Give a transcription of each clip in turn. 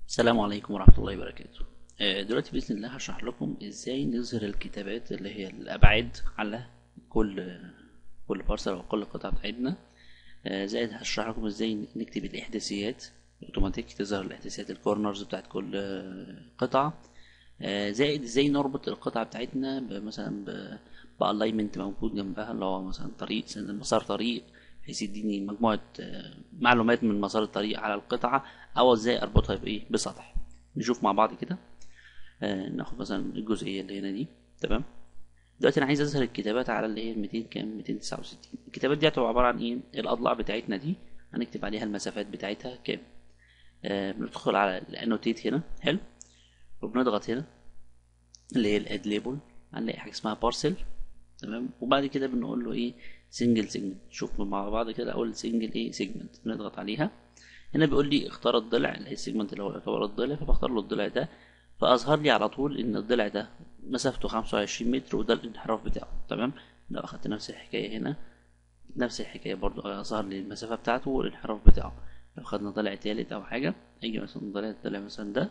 السلام عليكم ورحمة الله وبركاته آه، دلوقتي بإذن الله هشرح لكم إزاي نظهر الكتابات اللي هي الأبعاد على كل كل بارسل أو كل قطعة بتاعتنا آه، زائد هشرح لكم إزاي نكتب الإحداثيات أوتوماتيك تظهر الإحداثيات الكورنرز بتاعت كل آه، قطعة آه، زائد إزاي نربط القطعة بتاعتنا ب- مثلا بألاينمنت موجود جنبها اللي هو مثلا طريق مسار طريق بحيث يديني مجموعة آه، معلومات من مسار الطريق على القطعة أو إزاي أربطها بإيه بسطح نشوف مع بعض كده آه، ناخد مثلا الجزئية اللي هنا دي تمام دلوقتي أنا عايز أظهر الكتابات على اللي هي 200 كام 269 الكتابات دي هتبقى عبارة عن إيه الأضلاع بتاعتنا دي هنكتب عليها المسافات بتاعتها كام آه بندخل على الانوتيت هنا حلو وبنضغط هنا اللي هي الاد ليبل هنلاقي حاجة اسمها بارسل تمام وبعد كده بنقول له ايه سنجل سيجمنت شوف مع بعض كده اول سنجل ايه سيجمنت بنضغط عليها هنا بيقول لي اختار الضلع اللي هي السيجمنت اللي هو يعتبر الضلع فبختار له الضلع ده فاظهر لي على طول ان الضلع ده مسافته 25 متر وده الانحراف بتاعه تمام لو اخدت نفس الحكايه هنا نفس الحكايه برضو اظهر لي المسافه بتاعته والانحراف بتاعه لو خدنا ضلع تالت او حاجه اجي مثلا ضلع ضلع مثلا ده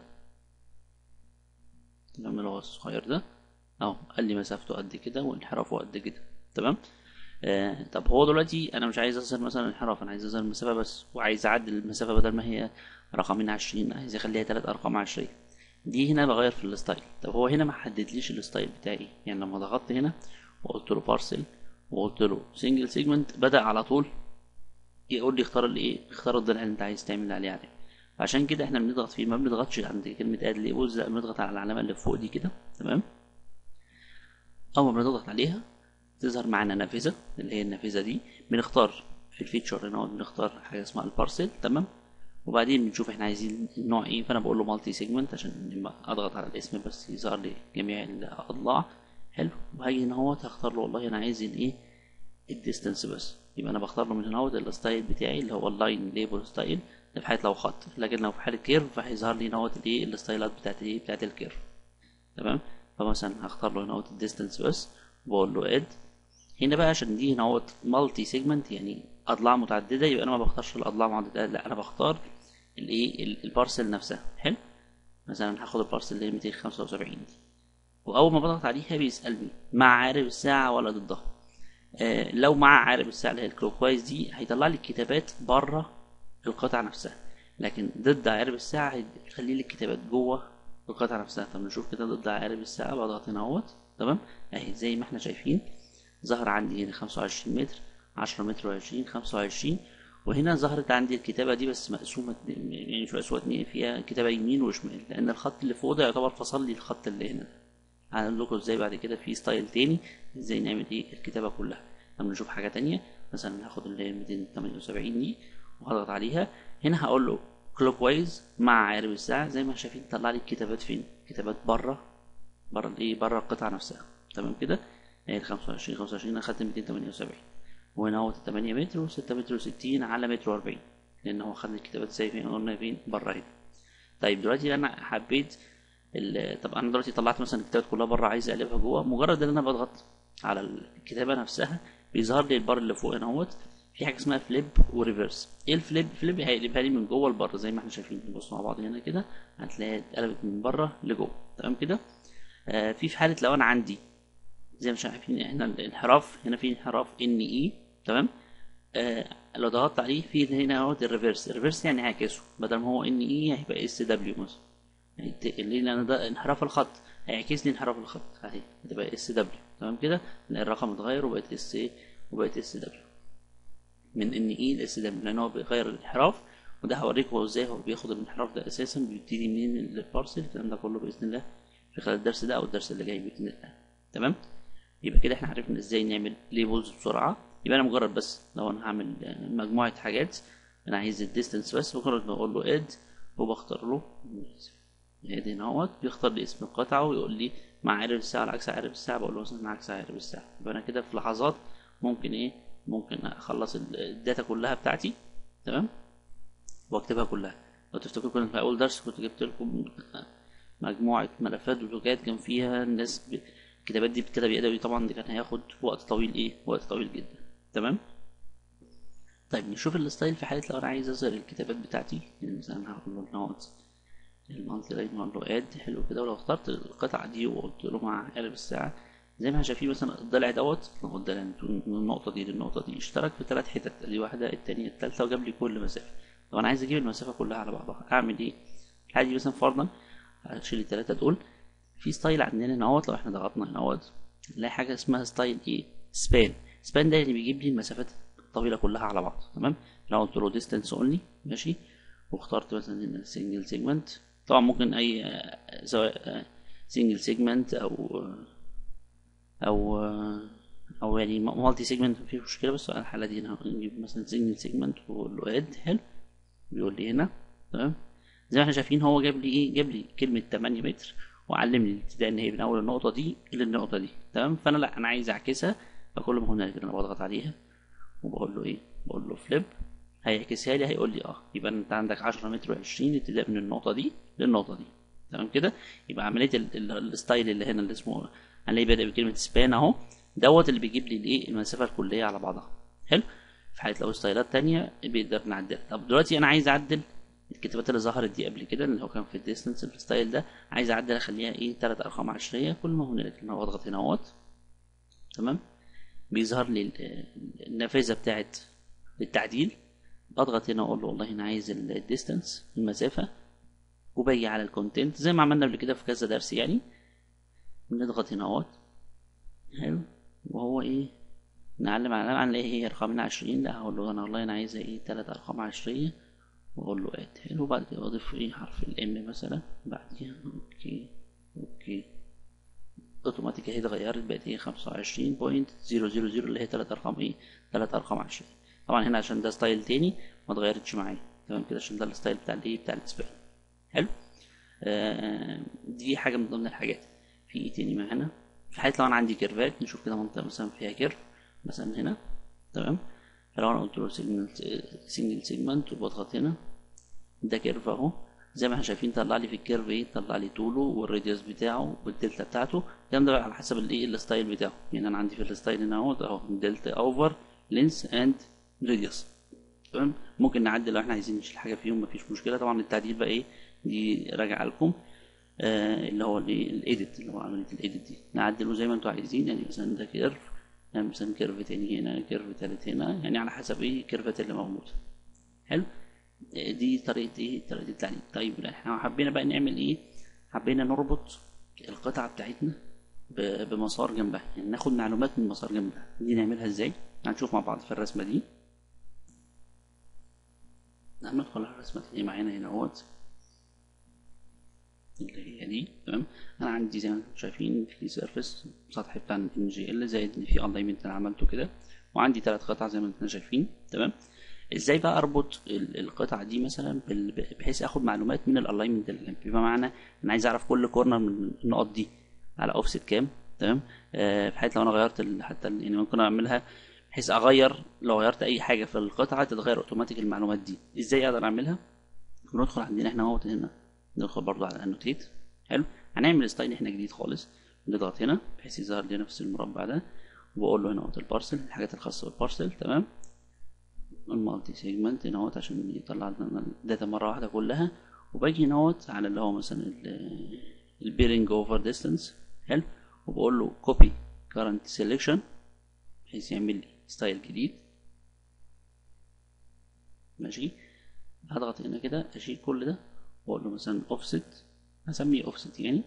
تمام اللي هو الصغير ده اهو قال لي مسافته قد كده وانحرافه قد كده تمام آه طب هو دلوقتي انا مش عايز اظهر مثلا انحراف انا عايز اظهر المسافه بس وعايز اعدل المسافه بدل ما هي رقمين عشرين عايز اخليها تلات ارقام عشرية دي هنا بغير في الستايل طب هو هنا ما حددليش الستايل بتاعي يعني لما ضغطت هنا وقلت له بارسل وقلت له سنجل سيجمنت بدا على طول يقول لي اختار الايه اختار الضلع اللي انت عايز تعمل عليه عليه عشان كده احنا بنضغط فيه ما بنضغطش عند كلمه اد ليبلز لا بنضغط على العلامه اللي فوق دي كده تمام اول ما بنضغط عليها تظهر معانا نافذه اللي هي النافذه دي بنختار في الفيتشر هنا بنختار حاجه اسمها البارسل تمام وبعدين بنشوف احنا عايزين النوع ايه فانا بقول له مالتي سيجمنت عشان لما اضغط على الاسم بس يظهر لي جميع الاضلاع حلو وهاجي هنا اهوت هختار له والله انا عايز الايه الديستنس بس يبقى انا بختار له من هنا اهوت الستايل بتاعي اللي هو اللاين ليبل ستايل ده في حاله لو خط لكن لو في حاله كيرف فهيظهر لي هنا اهوت الايه الستايلات بتاعت ايه بتاعت الكيرف تمام فمثلا هختار له هنا اهوت الديستنس بس وبقول له اد هنا بقى عشان دي هنا اهوت مالتي سيجمنت يعني اضلاع متعدده يبقى انا ما بختارش الاضلاع متعدده لا انا بختار الايه ال- البارسل نفسها حلو مثلا هاخد البارسل اللي هي 275 دي واول ما بضغط عليها بيسالني مع عارب الساعه ولا ضدها آه لو مع عارب الساعه اللي هي الكلوك وايز دي هيطلع لي الكتابات بره القطعه نفسها لكن ضد عارب الساعه هيخلي لي الكتابات جوه القطعه نفسها طب نشوف كده ضد عارب الساعه بضغط هنا اهوت تمام اهي زي ما احنا شايفين ظهر عندي هنا 25 متر 10 متر و20 25 وهنا ظهرت عندي الكتابة دي بس مقسومة اتنين- يعني مش مقسومة اتنين فيها كتابة يمين وشمال لأن الخط اللي فوق ده يعتبر فصل لي الخط اللي هنا ده هنقول لكم ازاي بعد كده في ستايل تاني ازاي نعمل ايه الكتابة كلها لما نشوف حاجة تانية مثلا هاخد اللي هي 278 دي وهضغط عليها هنا هقول له كلوك وايز مع عارب الساعة زي ما شايفين طلع لي الكتابات فين كتابات بره بره الايه بره القطعة نفسها تمام كده هي ال 25 25 انا خدت 278 وهنا هو 8 متر و6 متر و60 على متر و40 لان هو خد الكتابات زي فين قلنا فين بره هنا طيب دلوقتي انا حبيت ال- طب انا دلوقتي طلعت مثلا الكتابات كلها بره عايز اقلبها جوه مجرد ان انا بضغط على الكتابه نفسها بيظهر لي البار اللي فوق هنا اهوت في حاجه اسمها فليب وريفرس ايه الفليب فليب هيقلبها لي من جوه لبره زي ما احنا شايفين نبص مع بعض هنا كده هتلاقيها اتقلبت من بره لجوه تمام كده آه في في حاله لو انا عندي زي ما شايفين احنا الانحراف هنا في انحراف ان اي تمام آه لو ضغطت عليه في هنا اهوت الريفرس الريفرس يعني هيعكسه بدل ما هو ان اي هيبقى اس دبليو مثلا يعني ت- اللي لان ده انحراف الخط هيعكس لي انحراف الخط اهي هتبقى اس دبليو تمام كده لان الرقم اتغير وبقت اس ايه وبقت اس دبليو من ان اي لاس دبليو لان هو بيغير الانحراف وده هوريك هو ازاي هو بياخد الانحراف ده اساسا بيبتدي منين البارسل الكلام ده كله باذن الله في خلال الدرس ده او الدرس اللي جاي باذن الله تمام يبقى كده احنا عرفنا ازاي نعمل ليبلز بسرعه يبقى انا مجرد بس لو انا هعمل آه، مجموعه حاجات انا عايز الديستنس بس مجرد ما اقول له اد وبختار له اد هنا اهوت بيختار لي اسم القطعه ويقول لي مع عارف الساعه على عكس عارف الساعه بقول له مثلا عكس عارف الساعه يبقى انا كده في لحظات ممكن ايه ممكن اخلص ال- الداتا كلها بتاعتي تمام واكتبها كلها لو تفتكروا كنا في اول درس كنت جبت لكم مجموعه ملفات ولوجات كان فيها الناس ب... الكتابات دي بتكتب يدوي طبعا دي كان هياخد وقت طويل ايه وقت طويل جدا تمام طيب نشوف الستايل في حاله لو انا عايز اظهر الكتابات بتاعتي يعني مثلا هقول له نوت المالتي لاين اقول له اد حلو كده ولو اخترت القطعه دي وقلت له مع قلب الساعه زي ما احنا شايفين مثلا الضلع دوت هو الضلع من النقطه دي للنقطه دي اشترك في ثلاث حتت دي واحده الثانيه الثالثه وجاب لي كل مسافه طب انا عايز اجيب المسافه كلها على بعضها اعمل ايه الحاجه دي مثلا فرضا هشيل الثلاثه دول في ستايل عندنا هنا اهوت لو احنا ضغطنا هنا اهوت نلاقي حاجه اسمها ستايل ايه سبان سبان ده اللي بيجيب لي المسافات الطويله كلها على بعض تمام لو قلت له ديستانس اونلي ماشي واخترت مثلا هنا سنجل سيجمنت طبعا ممكن اي سواء سنجل سيجمنت او او او يعني مالتي سيجمنت مفيش مشكله بس على الحاله دي انا هنجيب مثلا سنجل سيجمنت واقول له اد حلو بيقول لي هنا تمام زي ما احنا شايفين هو جاب لي ايه جاب لي كلمه 8 متر وعلمني الابتداء ان هي من اول النقطه دي للنقطه دي تمام فانا لا انا عايز اعكسها فكل ما هنالك انا بضغط عليها وبقول له ايه بقول له فليب هيعكسها لي هيقول لي اه يبقى انت عندك 10 متر و20 ابتداء من النقطه دي للنقطه دي تمام كده يبقى عمليه الستايل اللي هنا اللي اسمه هنلاقيه بادئ بكلمه سبان اهو دوت اللي بيجيب لي الايه المسافه الكليه على بعضها حلو في حاله لو ستايلات تانية بيقدر نعدلها طب دلوقتي انا عايز اعدل الكتابات اللي ظهرت دي قبل كده اللي هو كان في الديستنس في الستايل ده عايز اعدل اخليها ايه ثلاث ارقام عشريه كل ما هنالك انا بضغط هنا اهوت تمام بيظهر لي النافذه بتاعت التعديل بضغط هنا واقول له والله انا عايز الديستنس المسافه وباجي على الكونتنت زي ما عملنا قبل كده في كذا درس يعني بنضغط هنا اهوت حلو وهو ايه نعلم على على ايه هي ارقام عشرين لا هقول له انا والله انا عايزه ايه تلات ارقام عشرية واقول له اد حلو وبعد كده اضيف ايه حرف الام مثلا بعديها اوكي اوكي اوتوماتيك اهي اتغيرت بقت ايه خمسة وعشرين بوينت زيرو زيرو زيرو اللي هي تلات ارقام ايه تلات ارقام عشرية طبعا هنا عشان ده ستايل تاني ما اتغيرتش معايا تمام كده عشان ده الستايل بتاع الايه بتاع الاسبان حلو آه دي حاجه من ضمن الحاجات في ايه تاني معانا في حالة لو انا عندي كيرفات نشوف كده منطقه مثلا فيها كيرف مثلا هنا تمام فلو انا قلت له سيجمنت سنجل سيجمنت وبضغط هنا ده كيرف اهو زي ما احنا شايفين طلع لي في الكيرف ايه طلع لي طوله والراديوس بتاعه والدلتا بتاعته الكلام ده على حسب الايه الستايل بتاعه يعني انا عندي في الستايل هنا اهو اهو دلتا اوفر لينس اند راديوس تمام ممكن نعدل لو احنا عايزين نشيل حاجه فيهم مفيش مشكله طبعا التعديل بقى ايه دي راجع لكم آه اللي هو الايديت اللي هو عمليه الايديت دي نعدله زي ما انتوا عايزين يعني مثلا ده كيرف يعني مثلا كيرف تاني هنا كيرف تالت هنا يعني على حسب ايه الكيرفات اللي موجوده حلو دي طريقه ايه طريقه التعديل طيب احنا حبينا بقى نعمل ايه حبينا نربط القطعه بتاعتنا بمسار جنبها يعني ناخد معلومات من مسار جنبها دي نعملها ازاي هنشوف مع بعض في الرسمه دي هندخل على الرسمه اللي معانا هنا اهوت اللي هي دي تمام انا عندي زي ما انتم شايفين في سيرفيس سطح بتاع الام جي ال زائد ان في الاينمنت انا عملته كده وعندي ثلاث قطع زي ما انتم شايفين تمام ازاي بقى اربط القطعه دي مثلا بحيث اخد معلومات من الالاينمنت اللي جنبي بمعنى انا عايز اعرف كل كورنر من النقط دي على اوفست كام تمام آه في حاله لو انا غيرت حتى يعني ممكن اعملها بحيث اغير لو غيرت اي حاجه في القطعه تتغير اوتوماتيك المعلومات دي ازاي اقدر اعملها بندخل عندنا احنا اهوت هنا ندخل برضو على انوتيت حلو هنعمل ستايل احنا جديد خالص نضغط هنا بحيث يظهر لي نفس المربع ده وبقول له هنا اهوت البارسل الحاجات الخاصه بالبارسل تمام المالتي سيجمنت هنا اهوت عشان يطلع لنا الداتا مره واحده كلها وباجي هنا اهوت على اللي هو مثلا البيرنج اوفر ديستانس حلو وبقول له كوبي كارنت سيلكشن بحيث يعمل لي ستايل جديد ماشي هضغط هنا كده اشيل كل ده واقول له مثلا اوفست هسميه اوفست يعني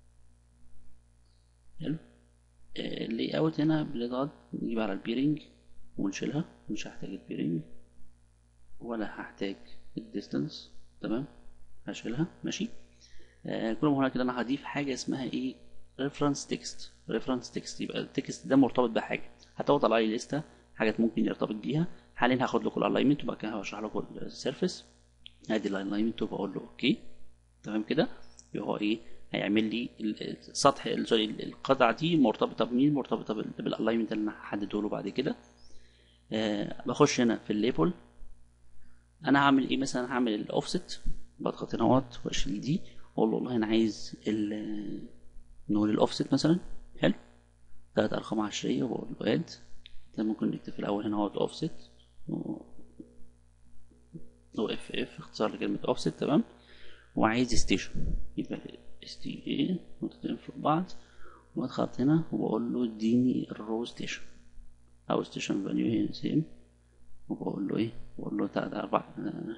حلو اللي اوت هنا بنضغط نجيب على البيرنج ونشيلها مش هحتاج البيرنج ولا هحتاج الديستانس تمام هشيلها ماشي آه كل ما هنا كده انا هضيف حاجه اسمها ايه ريفرنس تكست ريفرنس تكست يبقى التكست ده مرتبط بحاجه هتوضع على اي لسته حاجات ممكن يرتبط بيها حاليا هاخد لكم الالاينمنت وبعد كده هشرح لكم السيرفيس ادي الالاينمنت وبقول له اوكي تمام كده يبقى هو ايه هيعمل لي السطح سوري القطعه دي مرتبطه بمين مرتبطه بالالاينمنت اللي انا هحدده له بعد كده آه بخش هنا في الليبل انا هعمل ايه مثلا هعمل الاوفست بضغط هنا اهوت واشيل دي واقول له والله انا عايز نقول الاوفست مثلا حلو تلات ارقام عشريه وبقول له اد ده ممكن نكتب في الاول هنا اهوت اوفست و اف اف اختصار لكلمه اوفست تمام وعايز ستيشن يبقى اس تي اي نقطتين فوق بعض واضغط هنا وبقول له اديني الرو ستيشن او ستيشن فاليو هي سيم وبقول له ايه بقول له تلاتة أربعة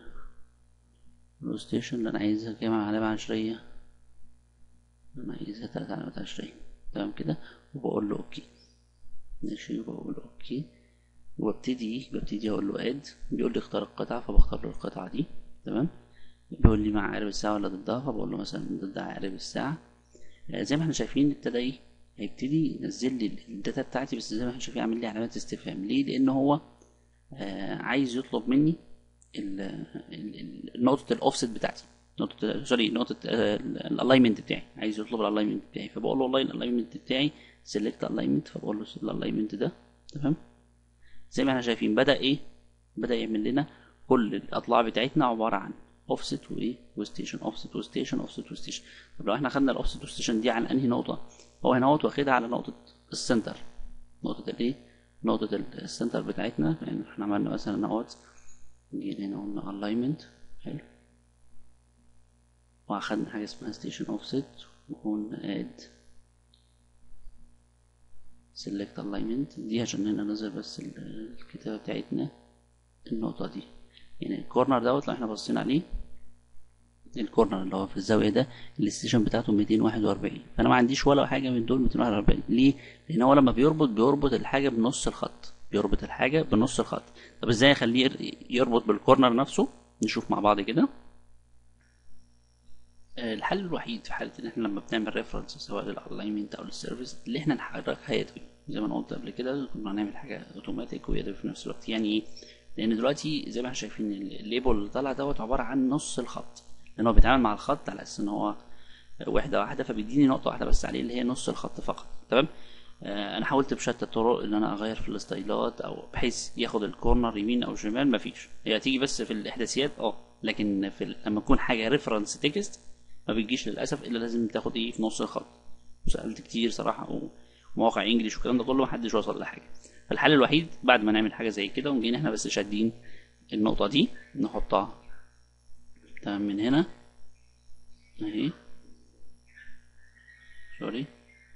رو ستيشن اللي أنا عايزها كام علامة عشرية أنا عايزها تلات علامات عشرية تمام كده وبقول له أوكي ماشي وبقول له أوكي وابتدي ببتدي أقول له اد بيقول لي اختار القطعة فبختار له القطعة دي تمام بيقول لي مع عقارب الساعة ولا ضدها فبقول له مثلا ضد عقارب الساعة آه، زي ما احنا شايفين ابتدى ايه هيبتدي ينزل لي الداتا بتاعتي بس زي ما احنا شايفين عامل لي علامات استفهام ليه لان هو آه عايز يطلب مني ال- ال- ال- نقطة الاوفست بتاعتي نقطة سوري نقطة الالاينمنت بتاعي عايز يطلب الالاينمنت بتاعي فبقول له والله الالاينمنت بتاعي سيلكت الالاينمنت فبقول له الالاينمنت ده تمام زي ما احنا شايفين بدأ ايه بدأ يعمل لنا كل الاضلاع بتاعتنا عبارة عن اوفست وايه وستيشن اوفست وستيشن اوفست وستيشن طب لو احنا خدنا الاوفست والستيشن دي على انهي نقطة هو هنا اهوت واخدها على نقطة السنتر نقطة الايه نقطة السنتر بتاعتنا يعني احنا عملنا مثلا اهوت جينا هنا قلنا alignment حلو واخدنا حاجة اسمها station offset وقلنا add select alignment دي عشان هنا نظهر بس ال- الكتابة بتاعتنا النقطة دي يعني الكورنر دوت لو احنا بصينا عليه الكورنر اللي هو في الزاوية ده الستيشن بتاعته 241 فأنا ما عنديش ولا حاجة من دول 241 ليه؟ لأن هو لما بيربط بيربط الحاجة بنص الخط بيربط الحاجة بنص الخط طب ازاي اخليه ير- يربط بالكورنر نفسه نشوف مع بعض كده آه، الحل الوحيد في حالة ان احنا لما بنعمل ريفرنس سواء للالاينمنت او للسيرفيس اللي احنا نحركها يدوي زي ما انا قلت قبل كده كنا هنعمل حاجة اوتوماتيك ويدوي في نفس الوقت يعني ايه؟ لان دلوقتي زي ما احنا شايفين الليبل اللي طالع دوت عبارة عن نص الخط لان هو بيتعامل مع الخط على اساس ان هو وحده واحده فبيديني نقطه واحده بس عليه اللي هي نص الخط فقط تمام آه، انا حاولت بشتى الطرق ان انا اغير في الستايلات او بحيث ياخد الكورنر يمين او شمال مفيش هي هتيجي بس في الاحداثيات اه لكن في ال- لما تكون حاجه ريفرنس تكست ما بتجيش للاسف الا لازم تاخد ايه في نص الخط وسالت كتير صراحه ومواقع انجليش والكلام ده كله محدش وصل لحاجه فالحل الوحيد بعد ما نعمل حاجه زي كده ونجي احنا بس شادين النقطه دي نحطها تمام من هنا اهي سوري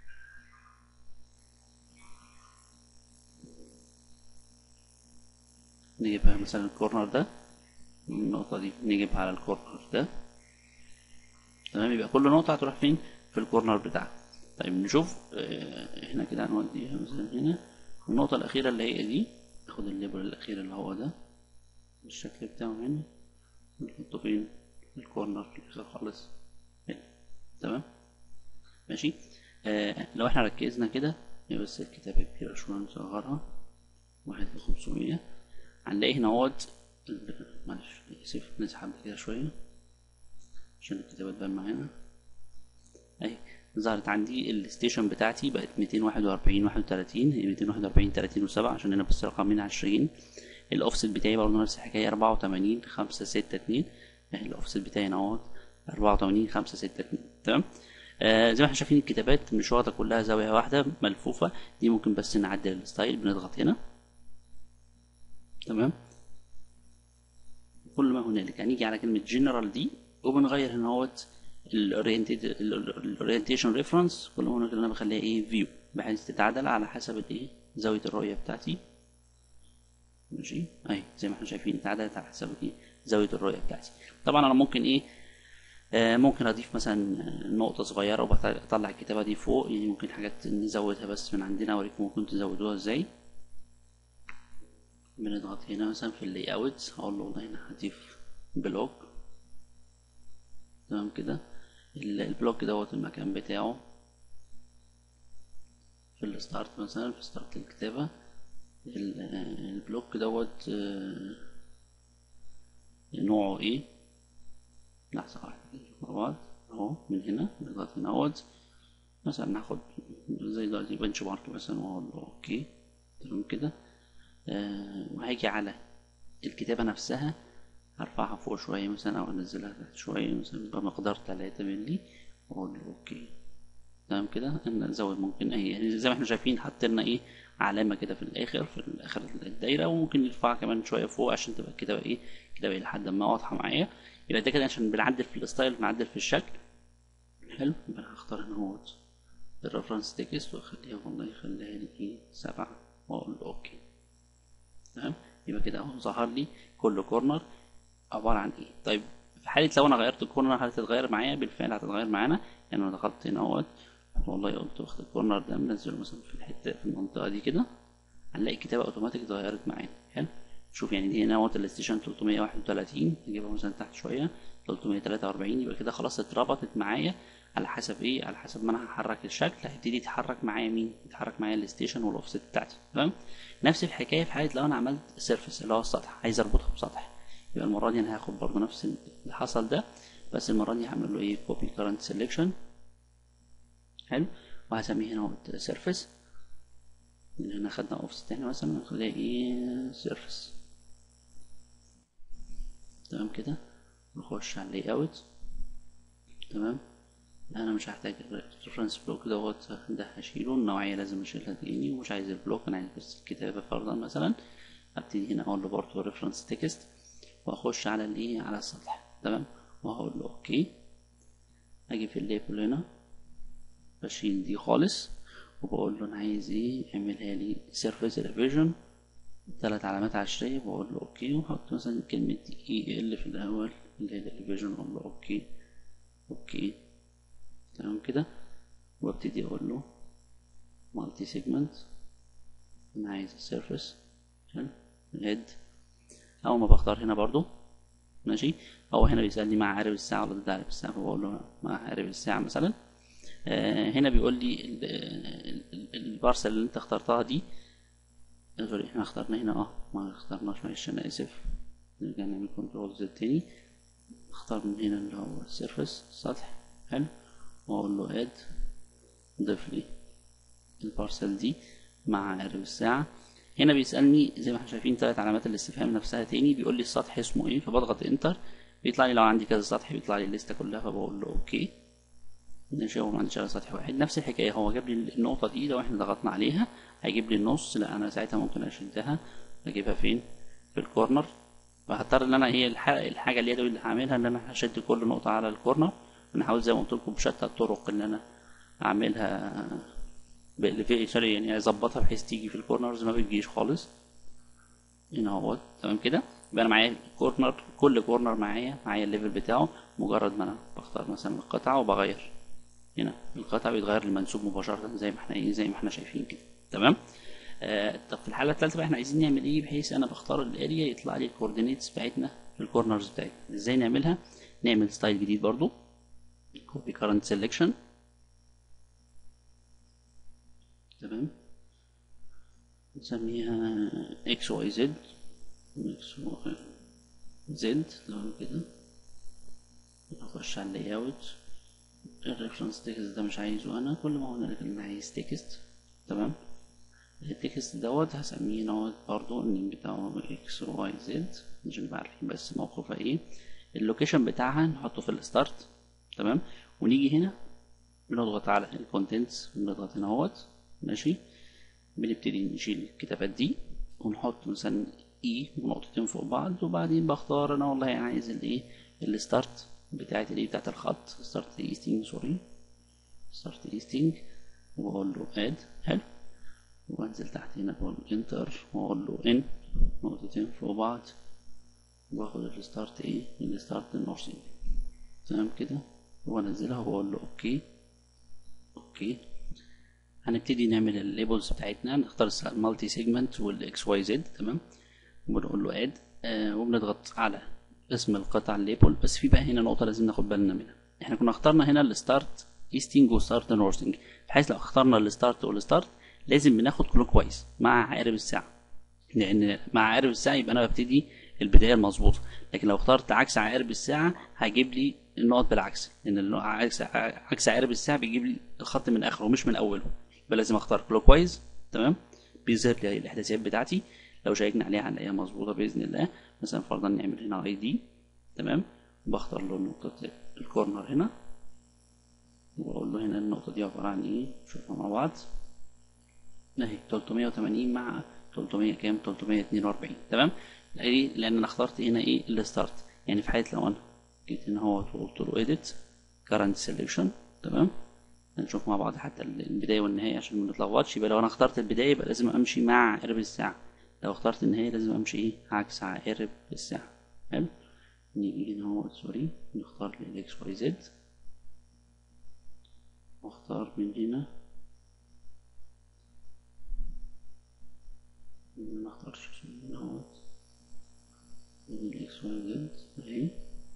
نجيبها مثلا الكورنر ده النقطة دي نجيبها على الكورنر ده تمام يبقى كل نقطة هتروح فين في الكورنر بتاعها طيب نشوف آه، احنا كده هنوديها مثلا هنا النقطة الأخيرة اللي هي دي ناخد الليبل الأخير اللي هو ده الشكل بتاعه هنا نحطه فين في الكورنر في الآخر خالص هنا تمام ماشي آه لو احنا ركزنا كده هي بس الكتابة كبيرة شوية نصغرها واحد في خمسمية هنلاقي هنا اهوت ال- معلش اسف نسحب كده شوية عشان الكتابة تبان معانا اهي ظهرت عندي الستيشن بتاعتي بقت 241 31 هي 241 30 و7 عشان هنا بس رقمين 20 الاوفست بتاعي برضه نفس الحكاية 84 5 6 2 اهي الاوفست بتاعي هنا اهوت 84 5 6 2 تمام آه زي ما احنا شايفين الكتابات مش واخدة كلها زاوية واحدة ملفوفة دي ممكن بس نعدل الستايل بنضغط هنا تمام كل ما هنالك هنيجي على كلمة جنرال دي وبنغير هنا اهوت الاورينتيشن ريفرنس كل ما هنالك انا بخليها ايه فيو بحيث تتعدل على حسب الايه زاوية الرؤية بتاعتي ماشي اهي زي ما احنا شايفين اتعدلت على حسب ايه زاوية الرؤية بتاعتي طبعا انا ممكن ايه آه، ممكن اضيف مثلا نقطة صغيرة وبطلع الكتابة دي فوق يعني ممكن حاجات نزودها بس من عندنا اوريكم ممكن تزودوها ازاي بنضغط هنا مثلا في اللي اوت هقول له والله هنا هضيف بلوك تمام كده ال- البلوك دوت المكان بتاعه في الستارت مثلا في ستارت الكتابة ال- البلوك دوت آه، نوعه ايه لحظة واحدة كده مع بعض اهو من هنا نضغط هنا اهوت مثلا ناخد زي دلوقتي بنش مارك مثلا واقول له اوكي تمام كده آه وهاجي على الكتابة نفسها هرفعها فوق شوية مثلا أو أنزلها تحت شوية مثلا بمقدار تلاتة ملي وأقول له أوكي تمام كده إن نزود ممكن أي يعني زي ما احنا شايفين حطينا إيه علامة كده في الآخر في آخر الدايرة وممكن نرفعها كمان شوية فوق عشان تبقى الكتابة إيه الكتابة إلى حد ما واضحة معايا يبقى ده كده عشان بنعدل في الستايل بنعدل في الشكل حلو يبقى انا هختار هنا اهوت الريفرنس تكست واخليها والله يخليها لي ايه سبعة واقول له اوكي تمام يبقى كده اهو ظهر لي كل كورنر عبارة عن ايه طيب في حالة لو انا غيرت الكورنر هتتغير معايا بالفعل هتتغير معانا يعني انا ضغطت هنا اهوت والله قلت واخد الكورنر ده منزله مثلا في الحتة في المنطقة دي كده هنلاقي الكتابة اوتوماتيك اتغيرت معانا حلو شوف يعني دي هنا اهوت الستيشن 331 نجيبها مثلا تحت شوية 343 يبقى كده خلاص اتربطت معايا على حسب ايه على حسب ما انا هحرك الشكل هيبتدي يتحرك معايا مين يتحرك معايا الستيشن والاوفست بتاعتي تمام نفس الحكايه في حاله لو انا عملت سيرفيس اللي هو السطح عايز اربطها بسطح يبقى المره دي انا هاخد برضو نفس اللي حصل ده بس المره دي هعمل له ايه كوبي كارنت سيلكشن حلو وهسميه هنا سيرفيس اللي هنا خدنا اوفست تاني مثلا نخليها ايه سيرفيس تمام كده نخش على اللاي اوت تمام انا مش هحتاج الريفرنس بلوك دوت ده هشيله النوعيه لازم اشيلها تاني ومش عايز البلوك انا عايز بس الكتابه فرضا مثلا ابتدي هنا اقول له برضه ريفرنس تكست واخش على الايه على السطح تمام وهقول له اوكي اجي في الليبل هنا بشيل دي خالص وبقول له انا عايز ايه اعملها لي سيرفيس ريفيجن ثلاث علامات عشرية بقول له اوكي وحط مثلا كلمة اي ال في الاول اللي هي الريفيجن اقول له اوكي اوكي تمام كده وابتدي اقول له مالتي سيجمنت انا عايز السيرفيس حلو الهيد اول ما بختار هنا برضو ماشي هو هنا بيسألني مع عارف الساعة ولا ضد عارف الساعة فبقول له مع عارف الساعة مثلا آه هنا بيقول لي البارسل اللي انت اخترتها دي سوري احنا اخترنا هنا اه ما اخترناش معلش انا اسف نرجع نعمل كنترول زد تاني اختار من هنا اللي هو السيرفيس السطح حلو واقول له اد ضيف لي البارسل دي مع عارف الساعة هنا بيسألني زي ما احنا شايفين ثلاث علامات الاستفهام نفسها تاني بيقول لي السطح اسمه ايه فبضغط انتر بيطلع لي لو عندي كذا سطح بيطلع لي الليسته كلها فبقول له اوكي ماشي هو ما عنديش سطح واحد نفس الحكايه هو جاب لي النقطه دي لو احنا ضغطنا عليها هيجيب لي النص لا انا ساعتها ممكن اشدها اجيبها فين في الكورنر فهضطر ان انا هي الحاجه اللي اللي هعملها ان انا هشد كل نقطه على الكورنر بنحاول زي ما قلت لكم بشتى الطرق اللي انا اعملها سوري يعني اظبطها بحيث تيجي في الكورنرز ما بتجيش خالص هنا اهو تمام كده يبقى انا معايا كورنر كل كورنر معايا معايا الليفل بتاعه مجرد ما انا بختار مثلا القطعه وبغير هنا القطع بيتغير للمنسوب مباشره زي ما احنا ايه زي ما احنا شايفين كده تمام آه طب في الحاله الثالثه بقى احنا عايزين نعمل ايه بحيث انا بختار الاريا يطلع لي الكوردينيتس بتاعتنا في الكورنرز بتاعتنا ازاي نعملها نعمل ستايل جديد برضو كوبي كارنت سيلكشن تمام نسميها اكس واي زد اكس واي زد تمام كده نخش على اللاي اوت الريفرنس تكست ده مش عايزه انا كل ما هو لك انا عايز تكست تمام التكست دوت هسميه نوت برضو النيم بتاعه اكس واي زد عشان نبقى عارفين بس موقفها ايه اللوكيشن بتاعها نحطه في الستارت تمام ونيجي هنا بنضغط على الكونتنتس بنضغط هنا اهوت ماشي بنبتدي نشيل الكتابات دي ونحط مثلا اي نقطتين فوق بعض وبعدين بختار انا والله عايز الايه الستارت بتاعت الايه بتاعت الخط ستارت ايستنج سوري ستارت ايستنج واقول له اد حلو وانزل تحت هنا اقول انتر واقول له ان نقطتين فوق بعض واخد الستارت ايه الستارت النورسينج تمام كده وانزلها واقول له اوكي اوكي هنبتدي نعمل الليبلز بتاعتنا نختار المالتي سيجمنت والاكس واي زد تمام وبنقول له اد آه وبنضغط على اسم القطع الليبل بس في بقى هنا نقطه لازم ناخد بالنا منها احنا كنا اخترنا هنا الستارت ايستنج وستارت نورثنج بحيث لو اخترنا الستارت والستارت لازم بناخد كلوك وايز مع عقارب الساعه لان مع عقارب الساعه يبقى انا ببتدي البدايه المظبوطه لكن لو اخترت عكس عقارب الساعه هيجيب لي النقط بالعكس لان عكس عكس عقارب الساعه بيجيب لي الخط من اخره مش من اوله يبقى لازم اختار كلوك وايز تمام بيظهر لي الاحداثيات بتاعتي لو شيكنا عليها هنلاقيها مظبوطه باذن الله مثلا فرضا نعمل هنا اي دي تمام بختار له نقطه الكورنر هنا واقول له هنا النقطه دي عباره عن ايه نشوفها مع بعض اهي 380 مع 300 كام 342 تمام ليه لان انا اخترت هنا ايه الستارت يعني في حاله لو انا جيت هنا هو وقلت له edit current selection تمام هنشوف مع بعض حتى البداية والنهاية عشان ما نتلخبطش يبقى لو أنا اخترت البداية يبقى لازم أمشي مع عقرب الساعة لو اخترت النهاية لازم أمشي إيه عكس عقارب الساعة حلو نيجي هنا هو سوري نختار الإكس واي زد واختار من هنا ما اختارش هنا هو من الإكس واي زد أهي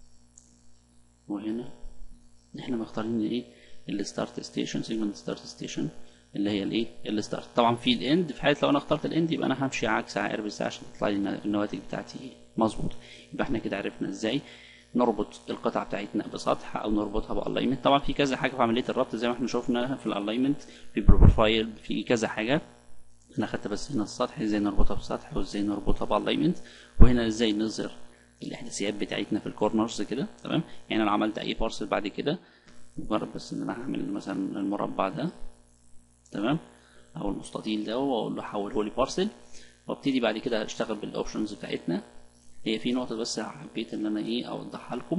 وهنا احنا مختارين ايه الستارت ستيشن سيجمنت ستارت ستيشن اللي هي الايه الستارت طبعا في الاند في حاله لو انا اخترت الاند يبقى انا همشي عكس عقارب الساعه عشان تطلع لي النواتج بتاعتي مظبوط يبقى احنا كده عرفنا ازاي نربط القطعه بتاعتنا بسطح او نربطها بالاينمنت طبعا في كذا حاجه في عمليه الربط زي ما احنا شفنا في الالاينمنت في بروفايل في كذا حاجه انا خدت بس هنا السطح ازاي نربطها بسطح وازاي نربطها بالاينمنت وهنا ازاي نظهر الاحداثيات بتاعتنا في الكورنرز كده تمام يعني انا عملت اي بارسل بعد كده مجرد بس ان انا هعمل مثلا المربع ده تمام او المستطيل ده واقول له حوله لي بارسل وابتدي بعد كده اشتغل بالاوبشنز بتاعتنا هي في نقطة بس حبيت ان انا ايه اوضحها لكم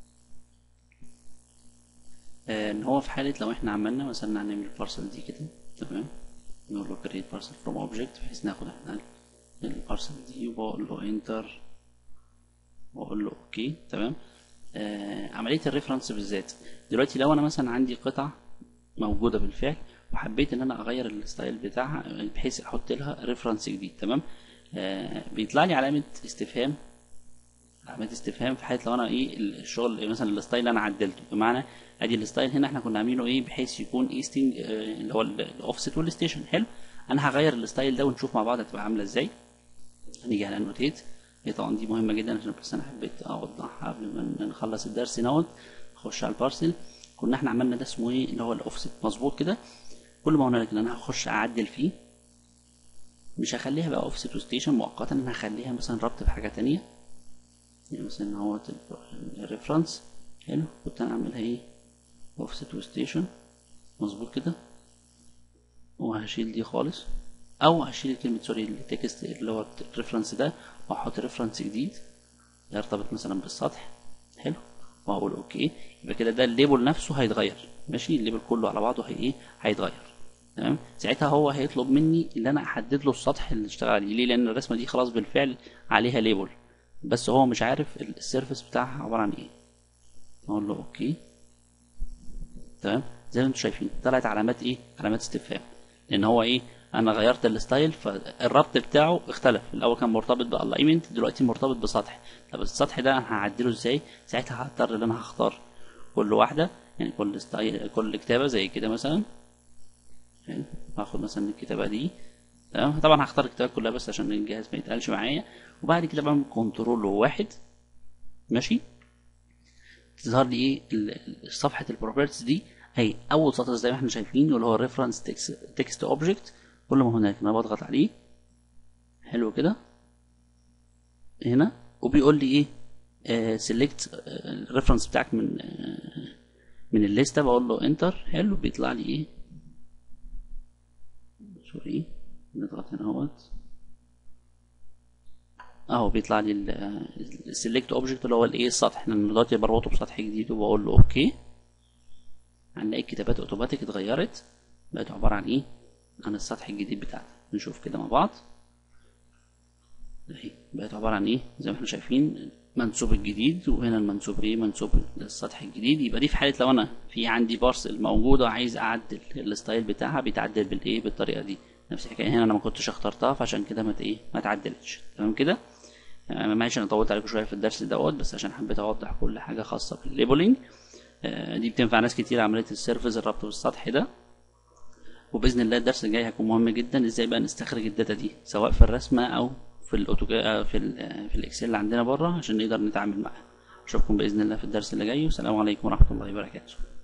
آه ان هو في حالة لو احنا عملنا مثلا هنعمل البارسل دي كده تمام نقول له create parcel from object بحيث ناخد احنا البارسل دي وبقول له انتر واقول له اوكي تمام آه عمليه الريفرنس بالذات دلوقتي لو انا مثلا عندي قطع موجوده بالفعل وحبيت ان انا اغير الستايل بتاعها بحيث احط لها ريفرنس جديد تمام آه بيطلع لي علامه استفهام علامه استفهام في حاله لو انا ايه الشغل مثلا الستايل اللي انا عدلته بمعنى ادي الستايل هنا احنا كنا عاملينه ايه بحيث يكون ايستنج آه اللي هو الاوفست والستيشن حلو انا هغير الستايل ده ونشوف مع بعض هتبقى عامله ازاي هنيجي على النوتيت هي طبعا دي مهمة جدا عشان بس أنا حبيت أوضحها قبل ما نخلص الدرس نوت نخش على البارسل كنا احنا عملنا ده اسمه ايه اللي هو الأوفست مظبوط كده كل ما هنالك إن أنا هخش أعدل فيه مش هخليها بقى أوفست وستيشن مؤقتا أنا هخليها مثلا ربط بحاجة تانية يعني مثلا هو الريفرنس حلو كنت أنا أعملها ايه أوفست وستيشن مظبوط كده وهشيل دي خالص او هشيل كلمه سوري التكست اللي هو الريفرنس ده واحط ريفرنس جديد يرتبط مثلا بالسطح حلو واقول اوكي يبقى كده ده الليبل نفسه هيتغير ماشي الليبل كله على بعضه هي ايه هيتغير تمام ساعتها هو هيطلب مني ان انا احدد له السطح اللي اشتغل عليه ليه لان الرسمه دي خلاص بالفعل عليها ليبل بس هو مش عارف السيرفيس بتاعها عباره عن ايه اقول له اوكي تمام زي ما انتم شايفين طلعت علامات ايه علامات استفهام لان هو ايه انا غيرت الستايل فالربط بتاعه اختلف الاول كان مرتبط بالاينمنت دلوقتي مرتبط بسطح طب السطح ده انا هعدله ازاي ساعتها هضطر ان انا هختار كل واحده يعني كل ستايل كل كتابه زي كده مثلا هاخد مثلا الكتابه دي تمام طبعا هختار الكتابات كلها بس عشان الجهاز ما يتقلش معايا وبعد كده بعمل كنترول واحد ماشي تظهر لي ايه صفحه البروبرتيز دي هي اول سطر زي ما احنا شايفين اللي هو الريفرنس تكست اوبجكت كل ما هناك انا بضغط عليه حلو كده هنا وبيقول لي ايه سيلكت الريفرنس بتاعك من آه من الليسته بقول له انتر حلو بيطلع لي ايه سوري نضغط هنا اهوت اهو بيطلع لي السيلكت اوبجكت اللي هو الايه السطح احنا دلوقتي بربطه بسطح جديد وبقول له اوكي هنلاقي الكتابات اوتوماتيك اتغيرت بقت عباره عن ايه عن السطح الجديد بتاعنا نشوف كده مع بعض اهي بقت عباره عن ايه زي ما احنا شايفين منسوب الجديد وهنا المنسوب ايه منسوب السطح الجديد يبقى دي في حاله لو انا في عندي بارسل موجوده عايز اعدل الستايل بتاعها بيتعدل بالايه بالطريقه دي نفس الحكايه هنا انا ما كنتش اخترتها فعشان كده ما ايه ما اتعدلتش تمام كده معلش انا طولت عليكم شويه في الدرس دوت بس عشان حبيت اوضح كل حاجه خاصه بالليبلنج دي بتنفع ناس كتير عمليه السيرفيس الربط بالسطح ده وباذن الله الدرس الجاي هيكون مهم جدا ازاي بقى نستخرج الداتا دي سواء في الرسمه او في الاوتوكا في ال في الاكسل اللي عندنا بره عشان نقدر نتعامل معاها اشوفكم باذن الله في الدرس اللي جاي والسلام عليكم ورحمه الله وبركاته